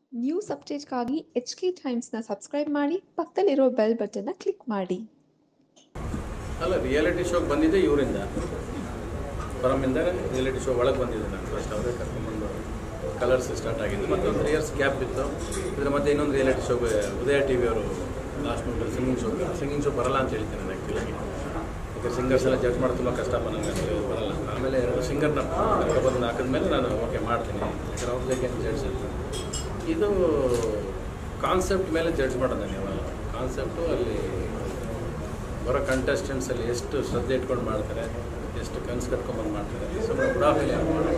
News ಅಪ್ಡೇಟ್ಗಾಗಿ H K ಟೈಮ್ಸ್ನ subscribe ಮಾಡಿ ಪಕ್ಕದಲ್ಲಿರೋ ಬೆಲ್ ಬಟನ್ನ ಕ್ಲಿಕ್ ಮಾಡಿ ಅಲ್ಲ ರಿಯಾಲಿಟಿ ಶೋಗೆ ಬಂದಿದ್ದೆ ಇವರಿಂದ ಪರಮಿಂದ ರಿಯಾಲಿಟಿ ಶೋ ಒಳಗೆ ಬಂದಿದ್ದೆ ನಾನು ಫಸ್ಟ್ ಅವರೇ ಕರ್ಕೊಂಡ್ಬಂದು ಕಲರ್ಸ್ ಸ್ಟಾರ್ಟ್ ಆಗಿದ್ದು ಮತ್ತೊಂದು ತ್ರೀ ಇಯರ್ಸ್ ಗ್ಯಾಪ್ ಇತ್ತು ಇದ್ರ ಮತ್ತೆ ಇನ್ನೊಂದು ರಿಯಾಲಿಟಿ ಶೋಗೆ ಉದಯ ಟಿ ವಿ ಅವರು last month singing show singing show ಬರಲ್ಲ ಅಂತ ಹೇಳ್ತೀನಿ ನಾನು ಆ್ಯಕ್ಚುಲಾಗಿ ಯಾಕೆ ಸಿಂಗರ್ಸ್ ಎಲ್ಲ ಜಡ್ಜ್ ಮಾಡೋದು ತುಂಬ ಕಷ್ಟಪ್ಪ ನನಗೆ ಅಂತ ಹೇಳಿ ಬರಲ್ಲ ಆಮೇಲೆ ಎರಡು ಸಿಂಗರ್ನ ಕರ್ಕೊಬಂದು ಹಾಕಿದ್ಮೇಲೆ ನಾನು ಓಕೆ ಮಾಡ್ತೀನಿ ಯಾಕಂದ್ರೆ ಅವ್ರ ಬಗ್ಗೆ ಜಡ್ಜ್ ಅಂತ ಇದು ಕಾನ್ಸೆಪ್ಟ್ ಮೇಲೆ ಜಡ್ಜ್ ಮಾಡೋದು ನಾನು ಯಾವಾಗ ಕಾನ್ಸೆಪ್ಟು ಅಲ್ಲಿ ಬರೋ ಕಂಟೆಸ್ಟೆಂಟ್ಸಲ್ಲಿ ಎಷ್ಟು ಶ್ರದ್ಧೆ ಇಟ್ಕೊಂಡು ಮಾಡ್ತಾರೆ ಎಷ್ಟು ಕನಸು ಕಟ್ಕೊಂಡ್ಬಂದು ಮಾಡ್ತಾರೆ ಸುಮ್ಮನೆ ಬುಡಾಫಿಲಿ ಒಂದು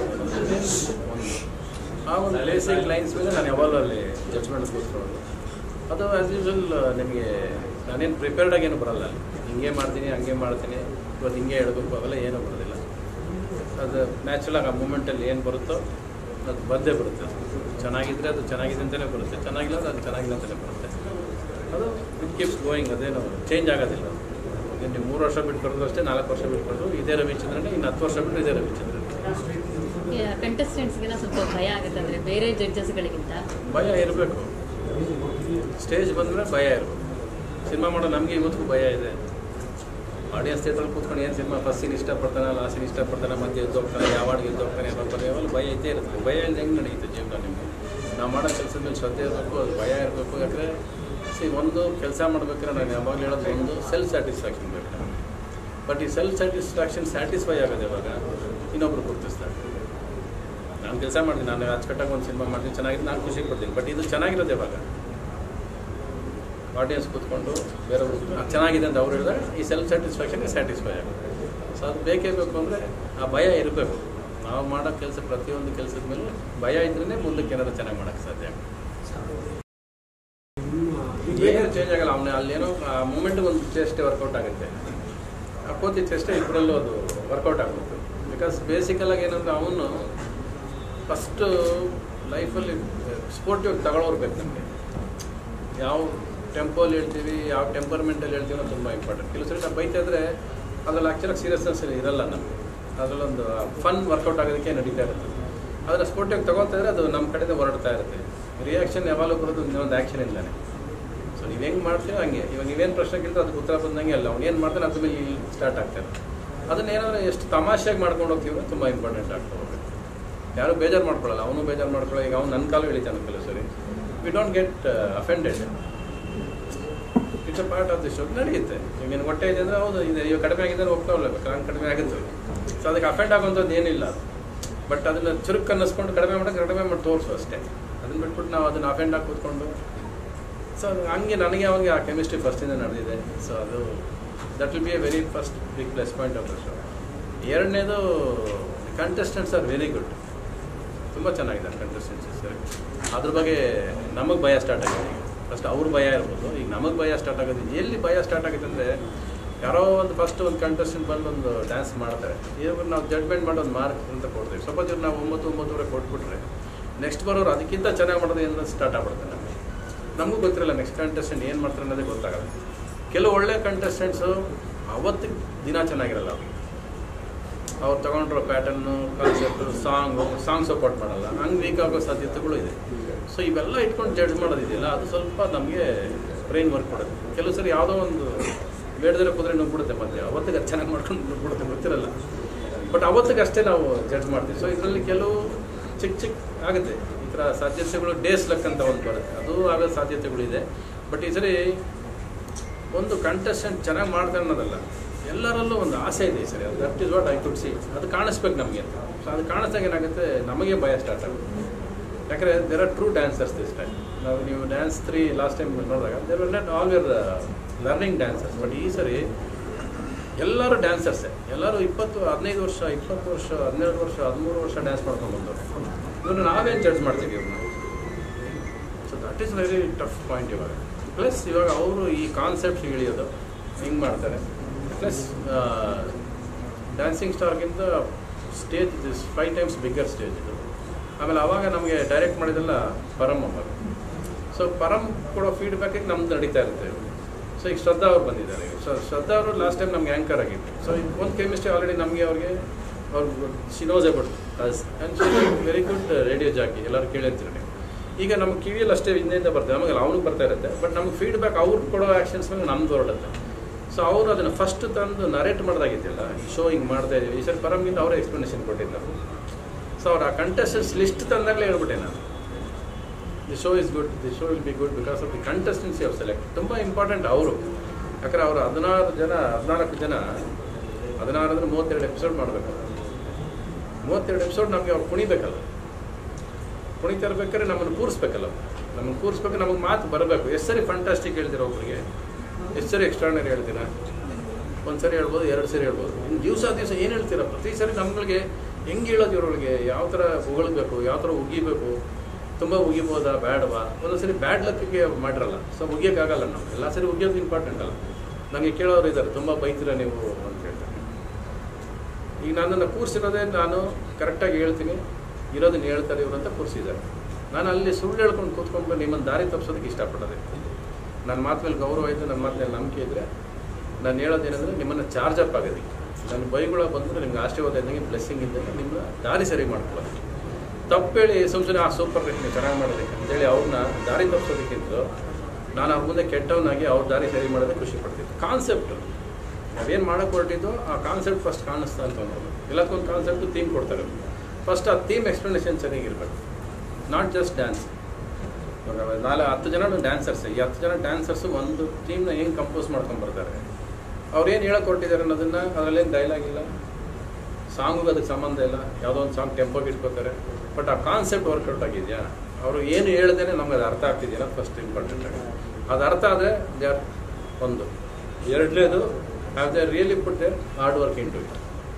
ಆ ಒಂದು ಬೇಸಿಕ್ ಲೈನ್ಸ್ ಮೇಲೆ ನಾನು ಯಾವಾಗಲೂ ಅಲ್ಲಿ ಜಡ್ಜ್ಮೆಂಟ್ ಕೂತ್ಕೊಳ್ಳೋದು ಅದು ಆ್ಯಸ್ ಯೂಶಲ್ ನಿಮಗೆ ನಾನೇನು ಪ್ರಿಪೇರ್ಡಾಗಿ ಏನು ಬರಲ್ಲ ಅಲ್ಲಿ ಹಿಂಗೆ ಮಾಡ್ತೀನಿ ಹಂಗೆ ಮಾಡ್ತೀನಿ ಇವತ್ತು ಹಿಂಗೆ ಹೇಳಬೇಕು ಅವೆಲ್ಲ ಏನೂ ಬರೋದಿಲ್ಲ ಅದು ನ್ಯಾಚುರಲಾಗಿ ಆ ಮೂಮೆಂಟಲ್ಲಿ ಏನು ಬರುತ್ತೋ ಅದು ಬಂದೇ ಬರುತ್ತೆ ಚೆನ್ನಾಗಿದ್ದರೆ ಅದು ಚೆನ್ನಾಗಿದೆ ಅಂತಲೇ ಬರುತ್ತೆ ಚೆನ್ನಾಗಿಲ್ಲ ಅಂದ್ರೆ ಅದು ಚೆನ್ನಾಗಿಲ್ಲ ಅಂತಲೇ ಬರುತ್ತೆ ಅದು ಇಟ್ ಕೀಪ್ಸ್ ಗೋಯಿಂಗ್ ಅದೇನು ಚೇಂಜ್ ಆಗೋದಿಲ್ಲ ಈಗ ನೀವು ಮೂರು ವರ್ಷ ಬಿಟ್ಟು ಕರೆದ್ರು ಅಷ್ಟೇ ನಾಲ್ಕು ವರ್ಷ ಬಿಟ್ಟು ಕರೆದ್ರು ಇದೇ ರವಿಚಂದ್ರನೇ ಇನ್ನು ಹತ್ತು ವರ್ಷ ಬಿಟ್ಟು ಇದೇ ರವಿಚಂದ್ರನ್ ಕಂಟೆಸ್ಟೆಂಟ್ಸ್ಗೆಲ್ಲ ಸ್ವಲ್ಪ ಭಯ ಆಗುತ್ತೆ ಅಂದರೆ ಬೇರೆ ಜಡ್ಜಸ್ಗಳಿಗಿಂತ ಭಯ ಇರಬೇಕು ಸ್ಟೇಜ್ ಬಂದರೆ ಭಯ ಇರಬೇಕು ಸಿನಿಮಾ ಮಾಡೋ ನಮಗೆ ಇವತ್ತಿಗೂ ಭಯ ಇದೆ ಆಡಿಯನ್ಸ್ ಥಿಯೇಟ್ರಲ್ಲಿ ಕೂತ್ಕೊಂಡು ಏನು ಸಿನಿಮಾ ಫಸ್ಟ್ ಸೀನ್ ಇಷ್ಟಪಡ್ತಾನೆ ಲಾಸ್ಟ್ ಸೀನ್ ಇಷ್ಟಪಡ್ತಾನೆ ಮಧ್ಯೆ ಎದ್ದೋಗ್ತಾನೆ ಯಾವ ಹಾಡಿಗೆ ಎದ್ದೋಗ್ತಾನೆ ಯಾವಾಗ ಯಾವಾಗ ಭಯ ಇದ್ದೇ ಇರುತ್ತೆ ಭಯ ಇಲ್ಲದೆ ಹೆಂಗೆ ನಡೆಯುತ್ತೆ ಜೀವನ ನಿಮಗೆ ನಾವು ಮಾಡೋ ಕೆಲಸದ ಮೇಲೆ ಶ್ರದ್ಧೆ ಇರಬೇಕು ಅದು ಭಯ ಇರಬೇಕು ಯಾಕಂದರೆ ಸಿ ಒಂದು ಕೆಲಸ ಮಾಡ್ಬೇಕಾದ್ರೆ ನಾನು ಯಾವಾಗಲೂ ಹೇಳೋದು ಒಂದು ಸೆಲ್ಫ್ ಸ್ಯಾಟಿಸ್ಫ್ಯಾಕ್ಷನ್ ಬೇಕು ನಮಗೆ ಬಟ್ ಈ ಸೆಲ್ಫ್ ಸ್ಯಾಟಿಸ್ಫ್ಯಾಕ್ಷನ್ ಸ್ಯಾಟಿಸ್ಫೈ ಆಗೋದು ಯಾವಾಗ ಇನ್ನೊಬ್ರು ಗುರುತಿಸ್ತಾರೆ ನಾನು ಕೆಲಸ ಮಾಡ್ತೀನಿ ನಾನು ಅಚ್ಚುಕಟ್ಟಾಗಿ ಒಂದು ಸಿನಿಮಾ ಮಾಡ್ತೀನಿ ಚೆನ್ನಾಗಿದೆ ನಾನು ಖುಷಿ ಪಡ್ತೀನಿ ಬಟ್ ಇದು ಚೆನ್ನಾಗಿರೋದು ಯಾವಾಗ ಆಡಿಯನ್ಸ್ ಕೂತ್ಕೊಂಡು ಬೇರೆಯವರು ಅದು ಚೆನ್ನಾಗಿದೆ ಅಂತ ಅವ್ರು ಹೇಳಿದಾಗ ಈ ಸೆಲ್ಫ್ ಸ್ಯಾಟಿಸ್ಫ್ಯಾಕ್ಷನ್ಗೆ ಸ್ಯಾಟಿಸ್ಫೈ ಆಗುತ್ತೆ ಸೊ ಅದು ಬೇಕೇ ಬೇಕು ಅಂದರೆ ಆ ಭಯ ಇರಬೇಕು ನಾವು ಮಾಡೋ ಕೆಲಸ ಪ್ರತಿಯೊಂದು ಕೆಲಸದ ಮೇಲೂ ಭಯ ಇದ್ರೇ ಮುಂದಕ್ಕೆ ಏನಾದ್ರು ಚೆನ್ನಾಗಿ ಮಾಡೋಕ್ಕೆ ಸಾಧ್ಯ ಏನು ಚೇಂಜ್ ಆಗಲ್ಲ ಅವನ ಅಲ್ಲೇನೋ ಆ ಮೂಮೆಂಟ್ ಒಂದು ಚೆಸ್ಟೇ ವರ್ಕೌಟ್ ಆಗುತ್ತೆ ಆ ಕೋತಿ ಚೆಸ್ಟೇ ಇಬ್ಬರಲ್ಲೂ ಅದು ವರ್ಕೌಟ್ ಆಗುತ್ತೆ ಬಿಕಾಸ್ ಬೇಸಿಕಲಾಗಿ ಏನಂದ್ರೆ ಅವನು ಫಸ್ಟು ಲೈಫಲ್ಲಿ ಸ್ಪೋರ್ಟಿವ್ ತಗೊಳ್ಳೋರು ಬೇಕು ನಮಗೆ ಯಾವ ಟೆಂಪೋಲ್ಲಿ ಹೇಳ್ತೀವಿ ಯಾವ ಟೆಂಪರ್ಮೆಂಟಲ್ಲಿ ಹೇಳ್ತೀವಿ ಅನ್ನೋದು ತುಂಬ ಇಂಪಾರ್ಟೆಂಟ್ ಕೆಲವು ಸರಿ ನಾವು ಬೈತಾ ಇದ್ರೆ ಅದ್ರಲ್ಲಿ ಆ್ಯಕ್ಚುಲಾಗಿ ಸೀರಿಯಸ್ನೆಸ್ ಇರಲ್ಲ ನಮಗೆ ಅದರಲ್ಲೊಂದು ಫನ್ ವರ್ಕೌಟ್ ಆಗೋದಕ್ಕೆ ನಡೀತಾ ಇರುತ್ತೆ ಅದನ್ನು ಸ್ಪೋರ್ಟಿವ್ ತಗೊಳ್ತಾ ಇದ್ರೆ ಅದು ನಮ್ಮ ಕಡೆಯಿಂದ ಹೊರಡ್ತಾ ಇರುತ್ತೆ ರಿಯಾಕ್ಷನ್ ಯಾವಾಗಲೂ ಬರೋದು ಇನ್ನೊಂದು ಆ್ಯಕ್ಷನ್ ಇಲ್ಲನೇ ಸೊ ನೀವು ಹೆಂಗೆ ಮಾಡ್ತೀರೋ ಹಂಗೆ ಇವಾಗ ನೀವೇನು ಪ್ರಶ್ನೆ ಕೇಳಿದ್ರೆ ಅದಕ್ಕೆ ಉತ್ತರ ಬಂದಂಗೆ ಅಲ್ಲ ಅವ್ನು ಏನು ಮಾಡ್ತಾನೆ ಅದ್ರ ಮೇಲೆ ಇಲ್ಲಿ ಸ್ಟಾರ್ಟ್ ಆಗ್ತಾರೆ ಅದನ್ನ ಏನಾದರೂ ಎಷ್ಟು ತಮಾಷೆಯಾಗಿ ಮಾಡ್ಕೊಂಡು ಹೋಗ್ತೀವಿ ತುಂಬ ಇಂಪಾರ್ಟೆಂಟ್ ಆಗ್ತಾ ಹೋಗುತ್ತೆ ಯಾರು ಬೇಜಾರು ಮಾಡ್ಕೊಳ್ಳಲ್ಲ ಅವನು ಬೇಜಾರು ಮಾಡ್ಕೊಳ್ಳೋ ಈಗ ಅವ್ನು ನನ್ನ ಕಾಲು ಎಳಿತಾನೆ ಕೆಲವು ಸರಿ we don't get offended it's a part of the show ನಡೆಯುತ್ತೆ ಈಗ ನಿನಗೆ ಹೊಟ್ಟೆ ಇದೆ ಅಂದರೆ ಹೌದು ಇದೆ ಇವಾಗ ಕಡಿಮೆ ಆಗಿದೆ ಹೋಗ್ತಾ ಹೋಗ್ಲೇಬೇಕು ಹಂಗೆ ಕಡಿಮೆ ಆಗುತ್ತೆ ಸೊ ಅದಕ್ಕೆ ಅಫೆಂಡ್ ಆಗುವಂಥದ್ದು ಏನಿಲ್ಲ ಬಟ್ ಅದನ್ನು ಚುರುಕು ಅನ್ನಿಸ್ಕೊಂಡು ಕಡಿಮೆ ಮಾಡೋಕ್ಕೆ ಕಡಿಮೆ ಮಾಡಿ ತೋರಿಸು ಅಷ್ಟೇ ಅದನ್ನ ಬಿಟ್ಬಿಟ್ಟು ನಾವು ಅದನ್ನು ಅಫೆಂಡ್ ಆಗಿ ಕೂತ್ಕೊಂಡು ಸೊ ಅದು ಹಂಗೆ ನನಗೆ ಅವಾಗ ಆ ಕೆಮಿಸ್ಟ್ರಿ ಫಸ್ಟಿಂದ ನಡೆದಿದೆ ಸೊ ಅದು that will be a very first big plus point of the show ಎರಡನೇದು ಕಂಟೆಸ್ಟೆಂಟ್ಸ್ ಆರ್ ವೆರಿ ಗುಡ್ ತುಂಬ ಚೆನ್ನಾಗಿದ್ದಾರೆ ಕಂಟೆಸ್ಟೆಂಟ್ಸ್ ಸರಿ ಅದ್ರ ಬಗ್ಗೆ ನಮಗೆ ಭಯ ಸ್ಟಾರ್ಟ್ ಆಗಿದೆ ಈಗ ಫಸ್ಟ್ ಅವ್ರ ಭಯ ಇರ್ಬೋದು ಈಗ ನಮಗೆ ಭಯ ಸ್ಟಾರ್ಟ್ ಆಗೋದು ಎಲ್ಲಿ ಭಯ ಸ್ಟಾರ್ಟ್ ಆಗಿದೆ ಅಂದರೆ ಯಾರೋ ಒಂದು ಫಸ್ಟ್ ಒಂದು ಕಂಟೆಸ್ಟೆಂಟ್ ಬಂದು ಒಂದು ಡ್ಯಾನ್ಸ್ ಮಾಡ್ತಾರೆ ಇವ್ರು ನಾವು ಜಡ್ಮೆಂಟ್ ಮಾಡೋ ಒಂದು ಮಾರ್ಕ್ ಅಂತ ಕೊಡ್ತೀವಿ ಸಪೋಸ್ ಇವ್ರು ನಾವು ಒಂಬತ್ತು ಒಂಬತ್ತುವರೆ ಕೊಟ್ಬಿಟ್ರೆ ನೆಕ್ಸ್ಟ್ ಬರೋರು ಅದಕ್ಕಿಂತ ಚೆನ್ನಾಗಿ ಮಾಡೋದು ಏನು ಸ್ಟಾರ್ಟ್ ಆಗ್ಬಿಡುತ್ತೆ ನಮಗೆ ನಮಗೂ ಗೊತ್ತಿರಲ್ಲ ನೆಕ್ಸ್ಟ್ ಕಂಟೆಸ್ಟೆಂಟ್ ಏನು ಮಾಡ್ತಾರೆ ಅನ್ನೋದೇ ಗೊತ್ತಾಗಲ್ಲ ಕೆಲವು ಒಳ್ಳೆ ಕಂಟೆಸ್ಟೆಂಟ್ಸು ಅವತ್ತಿಗೆ ದಿನ ಚೆನ್ನಾಗಿರಲ್ಲ ಅವ್ರಿಗೆ ಅವ್ರು ತಗೊಂಡಿರೋ pattern concept song song support ಮಾಡಲ್ಲ ಹಂಗೆ ವೀಕ್ ಆಗೋ ಸಾಧ್ಯತೆಗಳು ಇದೆ ಸೊ ಇವೆಲ್ಲ ಇಟ್ಕೊಂಡು ಜಡ್ಜ್ ಮಾಡೋದಿದೆಯಲ್ಲ ಅದು ಸ್ವಲ್ಪ ನಮಗೆ ಬ್ರೈನ್ ವರ್ಕ್ ಕೊಡುತ್ತೆ ಕೆಲವು ಸರಿ ಯಾವುದೋ ಒಂದು ಬೇಡದಿರೋ ಕುದುರೆ ನುಗ್ಬಿಡುತ್ತೆ ಮಧ್ಯೆ ಅವತ್ತಿಗೆ ಅದು ಚೆನ್ನಾಗಿ ಮಾಡ್ಕೊಂಡು ನುಗ್ಬಿಡುತ್ತೆ ಗೊತ್ತಿರಲ್ಲ ಬಟ್ ಅವತ್ತಿಗೆ ಅಷ್ಟೇ ನಾವು ಜಡ್ಜ್ ಮಾಡ್ತೀವಿ ಸೊ ಇದರಲ್ಲಿ ಕೆಲವು ಚಿಕ್ಕ ಚಿಕ್ಕ ಆಗುತ್ತೆ ಈ ಥರ ಸಾಧ್ಯತೆಗಳು ಡೇಸ್ ಲಕ್ ಅಂತ ಒಂದು ಬರುತ್ತೆ ಅದು ಆಗೋ ಸಾಧ್ಯತೆಗಳಿದೆ ಬಟ್ ಈ ಸರಿ ಒಂದು ಕಂಟೆಸ್ಟೆಂಟ್ ಚೆನ್ನಾಗಿ ಮಾಡ್ತಾರೆ ಅನ್ನೋದಲ್ಲ ಎಲ್ಲರಲ್ಲೂ ಒಂದು ಆಸೆ ಇದೆ ಸರಿ ಅದು that is what I could see ಅದು ಕಾಣಿಸ್ಬೇಕು ನಮಗೆ ಅಂತ ಸೊ ಅದು ಕಾಣಿಸ್ದಾಗ ಏನಾಗುತ್ತೆ ನಮಗೆ ಭಯ ಸ್ಟಾರ್ಟ್ ಆಗುತ್ತೆ ಯಾಕಂದರೆ there are true dancers this time ನಾವು ನೀವು ಡ್ಯಾನ್ಸ್ ತ್ರೀ ಲಾಸ್ಟ್ ಟೈಮ್ ನೋಡಿದಾಗ there are not all were learning dancers but ಈ ಸರಿ ಎಲ್ಲರೂ ಡ್ಯಾನ್ಸರ್ಸೇ ಎಲ್ಲರೂ ಇಪ್ಪತ್ತು ಹದಿನೈದು ವರ್ಷ ಇಪ್ಪತ್ತು ವರ್ಷ ಹನ್ನೆರಡು ವರ್ಷ ಹದಿಮೂರು ವರ್ಷ ಡ್ಯಾನ್ಸ್ ಮಾಡ್ಕೊಂಡು ಬಂದವರು ಇವ್ರನ್ನ ನಾವೇನು ಜಡ್ಜ್ ಮಾಡ್ತೀವಿ ಇವ್ರನ್ನ so that is very tough point ಇವಾಗ ಪ್ಲಸ್ ಇವಾಗ ಅವರು ಈ ಕಾನ್ಸೆಪ್ಟ್ ಇಳಿಯೋದು ಹಿಂಗೆ ಮಾಡ್ತಾರೆ ಪ್ಲಸ್ ಡ್ಯಾನ್ಸಿಂಗ್ ಸ್ಟಾರ್ಗಿಂತ stage is five times bigger stage ಇದು ಆಮೇಲೆ ಆವಾಗ ನಮಗೆ ಡೈರೆಕ್ಟ್ ಮಾಡಿದೆಲ್ಲ ಪರಮ್ ಅವಾಗ ಸೊ ಪರಮ್ ಕೊಡೋ ಫೀಡ್ಬ್ಯಾಕಿಗೆ ನಮ್ದು ನಡೀತಾ ಇರುತ್ತೆ ಸೊ ಈಗ ಶ್ರದ್ಧಾ ಅವ್ರು ಬಂದಿದ್ದಾರೆ ಈಗ ಸೊ ಶ್ರದ್ಧಾ ಅವರು ಲಾಸ್ಟ್ ಟೈಮ್ ನಮ್ಗೆ ಆ್ಯಂಕರ್ ಆಗಿತ್ತು ಸೊ ಒಂದು ಕೆಮಿಸ್ಟ್ರಿ ಆಲ್ರೆಡಿ ನಮಗೆ ಅವ್ರಿಗೆ ಅವ್ರು she knows about us and she very good radio jockey ಎಲ್ಲರೂ ಕೇಳಿರ್ತೀರಿ ನೀವು ಈಗ ನಮ್ಮ ಕಿವಿಯಲ್ಲಿ ಅಷ್ಟೇ ಹಿಂದೆಯಿಂದ ಬರ್ತದೆ ನಮಗೆ ಅವನಿಗೆ ಬರ್ತಾ ಇರುತ್ತೆ ಬಟ್ ನಮ್ಗೆ ಫೀಡ್ಬ್ಯಾಕ್ ಅವ್ರು ಕೊಡೋ ಆ್ಯಕ್ಷನ್ಸ್ ಮೇಲೆ ನಮ್ದು ಹೊರಡುತ್ತೆ ಸೊ ಅವರು ಅದನ್ನು ಫಸ್ಟ್ ತಂದು ನರೇಟ್ ಮಾಡ್ದಾಗಿದ್ದಿಲ್ಲ ಈ ಶೋ ಹಿಂಗೆ ಮಾಡ್ತಾ ಇದೀವಿ ಈ ಸರಿ ಪರಮ್ಗಿಂತ ಅವರೇ ಎಕ್ಸ್ಪ್ಲನೇಷನ್ ಕೊಟ್ಟಿದ್ದಾರೆ ಸೊ ಅವ್ರು ಆ ಕಂಟೆಸ್ಟೆಂಟ್ಸ್ ಲಿಸ್ಟ್ ತಂದಾಗಲೇ ಹೇಳ್ಬಿಟ್ಟೆ ನಾನು the show is good the show will be good because of the contestants of select ತುಂಬ ಇಂಪಾರ್ಟೆಂಟ್ ಅವರು ಯಾಕಂದ್ರೆ ಅವರು ಹದಿನಾರು ಜನ ಹದಿನಾಲ್ಕು ಜನ ಹದಿನಾರು ಅಂದರೆ ಮೂವತ್ತೆರಡು ಎಪಿಸೋಡ್ ಮಾಡಬೇಕು ಮೂವತ್ತೆರಡು ಎಪಿಸೋಡ್ ನಮಗೆ ಅವ್ರು ಕುಣಿಬೇಕಲ್ಲ ಕುಣಿತಾ ಇರ್ಬೇಕಾದ್ರೆ ನಮ್ಮನ್ನು ಕೂರಿಸ್ಬೇಕಲ್ಲ ನಮ್ಮನ್ನು ಕೂರಿಸ್ಬೇಕು ನಮಗೆ ಮಾತು ಬರಬೇಕು ಎಷ್ಟು ಸರಿ ಫಂಟಾಸ್ಟಿಕ್ ಹೇಳ್ತೀರ ಒಬ್ರಿಗೆ ಎಷ್ಟು ಸರಿ ಎಕ್ಸ್ಟ್ರಾರ್ನರಿ ಹೇಳ್ತೀರಾ ಒಂದು ಸರಿ ಹೇಳ್ಬೋದು ಎರಡು ಸರಿ ಹೇಳ್ಬೋದು ಇನ್ನು ದಿವಸ ದಿವಸ ಏನು ಹೇಳ್ತೀರಾ ಪ್ರತಿ ಸರಿ ನಮ್ಗಳಿಗೆ ಹೆಂಗೆ ಹೇಳೋದು ಇವ್ರೊಳಗೆ ಯಾವ ಥರ ಉಗಳ್ಬೇಕು ಯಾವ ಥರ ಉಗಿಬೇಕು ತುಂಬ ಉಗಿಬೋದಾ ಬ್ಯಾಡವಾ ಒಂದೊಂದು ಸರಿ ಬ್ಯಾಡ್ ಲಕ್ಕಿಗೆ ಮಾಡಿರಲ್ಲ ಸೊ ಉಗಿಯೋಕ್ಕಾಗಲ್ಲ ನಾವು ಎಲ್ಲ ಸರಿ ಉಗಿಯೋದು ಇಂಪಾರ್ಟೆಂಟ್ ಅಲ್ಲ ನನಗೆ ಕೇಳೋರು ಇದ್ದಾರೆ ತುಂಬ ಬೈತೀರಾ ನೀವು ಅಂತ ಹೇಳ್ತಾರೆ ಈಗ ನನ್ನನ್ನು ಕೂರಿಸಿರೋದೇ ನಾನು ಕರೆಕ್ಟಾಗಿ ಹೇಳ್ತೀನಿ ಇರೋದನ್ನ ಹೇಳ್ತಾರೆ ಇವರು ಅಂತ ಕೂರಿಸಿದ್ದಾರೆ ನಾನು ಅಲ್ಲಿ ಸುಳ್ಳು ಹೇಳ್ಕೊಂಡು ಕೂತ್ಕೊಂಡು ನಿಮ್ಮನ್ನು ದಾರಿ ತಪ್ಪಿಸೋದಕ್ಕೆ ಇಷ್ಟಪಡೋದೆ ನನ್ನ ಮಾತು ಮೇಲೆ ಗೌರವ ಇದ್ದು ನನ್ನ ಮಾತು ಮೇಲೆ ನಂಬಿಕೆ ಇದ್ದರೆ ನಾನು ಹೇಳೋದೇನೆಂದರೆ ನಿಮ್ಮನ್ನು ಚಾರ್ಜ್ ಅಪ್ ಆಗೋದಕ್ಕೆ ನನ್ನ ಬೈಗುಳ ಬಂದರೆ ನಿಮ್ಗೆ ಆಶೀರ್ವಾದ ಇದ್ದಂಗೆ ಬ್ಲೆಸ್ಸಿಂಗ್ ಇದ್ದಂಗೆ ನಿಮ್ಮನ್ನ ದಾರಿ ಸರಿ ಮಾಡ್ಕೊಳ್ಳೋದು ತಪ್ಪು ಹೇಳಿ ಸುಮ್ ಸುಮ್ಮನೆ ಆ ಸೂಪರ್ ರೇಟ್ ನೀವು ಚೆನ್ನಾಗಿ ಮಾಡೋದಕ್ಕೆ ಅಂತೇಳಿ ಅವ್ರನ್ನ ದಾರಿ ತಪ್ಪಿಸೋದಕ್ಕಿಂತ ನಾನು ಅವ್ರ ಮುಂದೆ ಕೆಟ್ಟವನಾಗಿ ಅವ್ರ ದಾರಿ ಸರಿ ಮಾಡೋದಕ್ಕೆ ಖುಷಿ ಪಡ್ತಿದ್ದೆ ಕಾನ್ಸೆಪ್ಟ್ ನಾವೇನು ಮಾಡೋಕೆ ಹೊರಟಿದ್ದು ಆ ಕಾನ್ಸೆಪ್ಟ್ ಫಸ್ಟ್ ಕಾಣಿಸ್ತಾ ಅಂತ ಅನ್ನೋದು ಎಲ್ಲಕ್ಕೊಂದು ಕಾನ್ಸೆಪ್ಟು ಥೀಮ್ ಕೊಡ್ತಾರೆ ಫಸ್ಟ್ ಆ ಥೀಮ್ ಎಕ್ಸ್ಪ್ಲನೇಷನ್ ಚೆನ್ನಾಗಿರ್ಬೇಕು ನಾಟ್ ಜಸ್ಟ್ ಡ್ಯಾನ್ಸ್ ಇವಾಗ ನಾಲ್ಕು ಹತ್ತು ಜನ ಡ್ಯಾನ್ಸರ್ಸ್ ಈ ಹತ್ತು ಜನ ಡ್ಯಾನ್ಸರ್ಸು ಒಂದು ಟೀಮ್ನ ಹೆಂಗೆ ಕಂಪೋಸ್ ಮಾಡ್ಕೊಂಡು ಬರ್ತಾರೆ ಅವ್ರು ಏನು ಹೇಳಕ್ಕೆ ಹೊರಟಿದ್ದಾರೆ ಅನ್ನೋದನ್ನು ಅದರಲ್ಲೇನು ಡೈಲಾಗ್ ಇಲ್ಲ ಸಾಂಗಿಗೆ ಅದಕ್ಕೆ ಸಂಬಂಧ ಇಲ್ಲ ಯಾವುದೋ ಒಂದು ಸಾಂಗ್ ಟೆಂಪೋಗೆ ಇಟ್ಕೋತಾರೆ ಬಟ್ ಆ ಕಾನ್ಸೆಪ್ಟ್ ವರ್ಕೌಟ್ ಆಗಿದೆಯಾ ಅವರು ಏನು ಹೇಳ್ದೇನೆ ನಮ್ಗೆ ಅದು ಅರ್ಥ ಆಗ್ತಿದೆಯಾ ಅನ್ನೋದು ಫಸ್ಟ್ ಇಂಪಾರ್ಟೆಂಟ್ ಆಗಿ ಅದು ಅರ್ಥ ಆದರೆ ದೇ ಆರ್ ಒಂದು ಎರಡನೇದು have they really put their hard work into it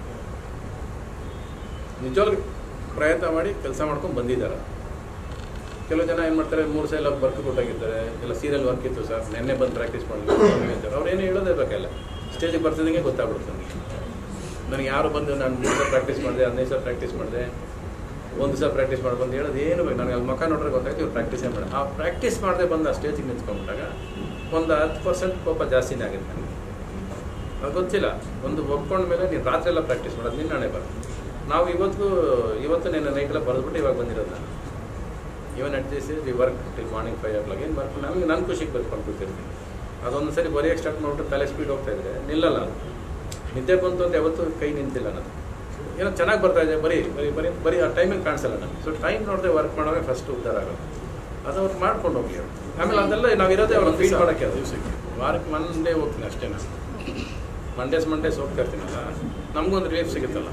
ನಿಜವಾಗ್ಲೂ ಪ್ರಯತ್ನ ಮಾಡಿ ಕೆಲಸ ಮಾಡ್ಕೊಂಡು ಬಂದಿದ್ದಾರೆ ಕೆಲವು ಜನ ಏನು ಮಾಡ್ತಾರೆ ಮೂರು ಸಲ ವರ್ಕ್ ಕೊಟ್ಟಾಗಿರ್ತಾರೆ ಎಲ್ಲ ಸೀರಿಯಲ್ ವರ್ಕ್ ಇತ್ತು ಸರ್ ನೆನ್ನೆ ಬಂದು ಪ್ರಾಕ್ಟೀಸ್ ಮಾಡಲಿಲ್ಲ ಅಂತಾರೆ ಅವ್ರು ಏನು ಹೇಳೋದೇ ಬೇಕಲ್ಲ ಸ್ಟೇಜಿಗೆ ಬರ್ತಿದ್ದಂಗೆ ಗೊತ್ತಾಗ್ಬಿಡುತ್ತೆ ನನಗೆ ನನಗೆ ಯಾರು ಬಂದು ನಾನು ಮೂರು ಸಲ ಪ್ರಾಕ್ಟೀಸ್ ಮಾಡಿದೆ ಹದಿನೈದು ಸಲ ಪ್ರಾಕ್ಟೀಸ್ ಮಾಡಿದೆ ಒಂದು ಸಲ ಪ್ರಾಕ್ಟೀಸ್ ಮಾಡಿ ಬಂದು ಹೇಳೋದು ಏನು ಬೇಕು ನನಗೆ ಅಲ್ಲಿ ಮುಖ ನೋಡ್ರೆ ಗೊತ್ತಾಯ್ತು ಇವ್ರು ಪ್ರಾಕ್ಟೀಸೇ ಮಾಡಿ ಆ ಪ್ರಾಕ್ಟೀಸ್ ಮಾಡದೆ ಬಂದು ಆ ಸ್ಟೇಜಿಗೆ ನಿಂತ್ಕೊಂಡ್ಬಿಟ್ಟಾಗ ಒಂದು ಹತ್ತು ಪರ್ಸೆಂಟ್ ಕೋಪ ಜಾಸ್ತಿನೇ ಆಗುತ್ತೆ ನನಗೆ ಅದು ಗೊತ್ತಿಲ್ಲ ಒಂದು ಒಪ್ಕೊಂಡ ಮೇಲೆ ನೀನು ರಾತ್ರಿ ಎಲ್ಲ ಪ್ರಾಕ್ಟೀಸ್ ಮಾಡೋದು ನಿನ್ನ ನಾಳೆ ಬರೋದು ನಾವು ಇವತ್ತು ಇವತ್ತು ನಿನ್ನ ನೈಟೆಲ್ಲ ಬರೆದ್ಬಿಟ್ಟು ಇವಾಗ ಬಂದಿರೋದು ನಾನು even at this we work till morning five o'clock ಏನು ವರ್ಕ್ ನಮಗೆ ನನ್ನ ಖುಷಿಗೆ ಬರ್ಕೊಂಡು ಕೂತಿರ್ತೀನಿ ಅದೊಂದು ಸರಿ ಬರೆಯೋಕ್ಕೆ ಸ್ಟಾರ್ಟ್ ಮಾಡಿಬಿಟ್ಟು ತಲೆ ಸ್ಪೀಡ್ ಹೋಗ್ತಾ ಇದ್ರೆ ನಿಲ್ಲಲ್ಲ ಅದು ನಿದ್ದೆ ಬಂತು ಅಂತ ಯಾವತ್ತೂ ಕೈ ನಿಂತಿಲ್ಲ ನಾನು ಏನೋ ಚೆನ್ನಾಗಿ ಬರ್ತಾ ಇದೆ ಬರೀ ಬರೀ ಬರೀ ಬರೀ ಆ ಟೈಮಿಗೆ ಕಾಣಿಸಲ್ಲ ನನಗೆ ಸೊ ಟೈಮ್ ನೋಡದೆ ವರ್ಕ್ ಮಾಡೋವಾಗ ಫಸ್ಟ್ ಉದ್ಧಾರ ಆಗೋದು ಅದು ಅವ್ರು ಮಾಡ್ಕೊಂಡು ಹೋಗಿ ಅವ್ರು. ಆಮೇಲೆ ಅದೆಲ್ಲ ನಾವಿರೋದೇ ಅವ್ರನ್ನ ಫೀಲ್ ಮಾಡೋಕ್ಕೆ ಅದು ದಿವಸಕ್ಕೆ ವಾರಕ್ಕೆ ಮಂಡೇ ಹೋಗ್ತೀನಿ ಅಷ್ಟೇ ನಾನು ಮಂಡೇಸ್ ಮಂಡೇಸ್ ಹೋಗ್ತಾ ಇರ್ತೀನಲ್ಲ ನಮಗೊಂದು ರಿಲೀಫ್ ಸಿಗುತ್ತಲ್ಲ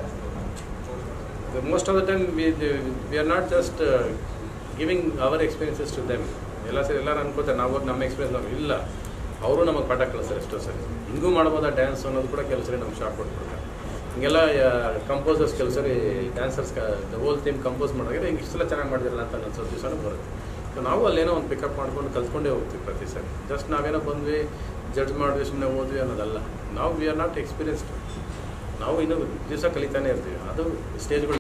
most of the time we we are not just giving our experiences to them ಎಲ್ಲ ಸರಿ ಎಲ್ಲರೂ ಅನ್ಕೋತಾರೆ ನಾವು ಹೋಗಿ ನಮ್ಮ ಎಕ್ಸ್ಪೀರಿಯನ್ಸ್ ನಾವು ಇಲ್ಲ ಅವರು ನಮಗೆ ಪಾಠ ಕಳಿಸ್ತಾರೆ ಎಷ್ಟೋ ಸರಿ ಹಿಂಗೂ ಮಾಡ್ಬೋದಾ ಡ್ಯಾನ್ಸ್ ಅನ್ನೋದು ಕೂಡ ಕೆಲಸ ಸರಿ ನಮ್ಗೆ ಶಾಕ್ ಕೊಟ್ಬಿಡ್ತಾರೆ ಹಿಂಗೆಲ್ಲ ಕಂಪೋಸರ್ಸ್ ಕೆಲಸ ಸರಿ dancers the whole theme compose ಮಾಡಿದ್ರೆ ಹಿಂಗೆ ಇಷ್ಟೆಲ್ಲ ಚೆನ್ನಾಗಿ ಮಾಡಿದಿರಲ್ಲ ಅಂತ ಅನ್ಸೋ ದಿವಸನೂ ಬರುತ್ತೆ ಸೊ ನಾವು ಅಲ್ಲೇನೋ ಒಂದು ಪಿಕಪ್ ಮಾಡ್ಕೊಂಡು ಕಲ್ತ್ಕೊಂಡೇ ಹೋಗ್ತೀವಿ ಪ್ರತಿ ಸರಿ ಜಸ್ಟ್ ನಾವೇನೋ ಬಂದ್ವಿ ಜಡ್ಜ್ ಮಾಡಿದ್ವಿ ಸುಮ್ಮನೆ ಓದ್ವಿ ಅನ್ನೋದಲ್ಲ ನಾವು ವಿ ಆರ್ ನಾಟ್ ಎಕ್ಸ್ಪೀರಿಯನ್ಸ್ಡ್ ನಾವು ಇನ್ನೂ ದಿವಸ ಕಲಿತಾನೆ ಇರ್ತೀವಿ ಅದು ಸ್ಟೇಜ್ಗಳು